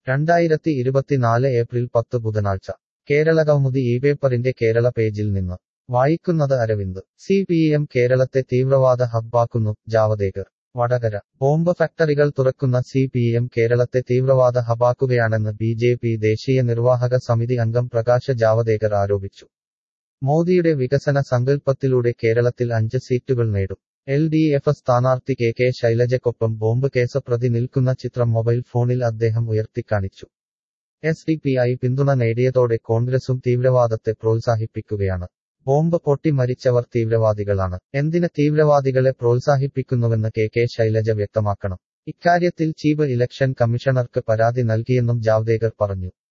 രണ്ടായിരത്തി ഇരുപത്തിനാല് ഏപ്രിൽ പത്ത് ബുധനാഴ്ച കേരള കൗമുദി ഈ പേപ്പറിന്റെ കേരള പേജിൽ നിന്ന് വായിക്കുന്നത് അരവിന്ദ് സി പി എം കേരളത്തെ തീവ്രവാദ ഹബ്ബാക്കുന്നു ജാവദേക്കർ വടകര ബോംബ് ഫാക്ടറികൾ തുറക്കുന്ന സി പി എം കേരളത്തെ തീവ്രവാദ ഹബാക്കുകയാണെന്ന് ബി ജെ പി ദേശീയ നിർവാഹക സമിതി അംഗം പ്രകാശ ജാവദേക്കർ ആരോപിച്ചു മോദിയുടെ വികസന സങ്കല്പത്തിലൂടെ കേരളത്തിൽ അഞ്ച് സീറ്റുകൾ നേടും എൽ ഡി എഫ് സ്ഥാനാർത്ഥി കെ കെ ശൈലജയ്ക്കൊപ്പം ബോംബ് കേസ് പ്രതി നിൽക്കുന്ന ചിത്രം മൊബൈൽ ഫോണിൽ അദ്ദേഹം ഉയർത്തിക്കാണിച്ചു എസ് ഡി പി ഐ പിന്തുണ നേടിയതോടെ കോൺഗ്രസും തീവ്രവാദത്തെ പ്രോത്സാഹിപ്പിക്കുകയാണ് ബോംബ് പൊട്ടി മരിച്ചവർ തീവ്രവാദികളാണ് എന്തിന് തീവ്രവാദികളെ പ്രോത്സാഹിപ്പിക്കുന്നുവെന്ന് കെ കെ ശൈലജ വ്യക്തമാക്കണം ഇക്കാര്യത്തിൽ ചീഫ് ഇലക്ഷൻ കമ്മീഷണർക്ക് പരാതി നൽകിയെന്നും ജാവ്ദേക്കർ പറഞ്ഞു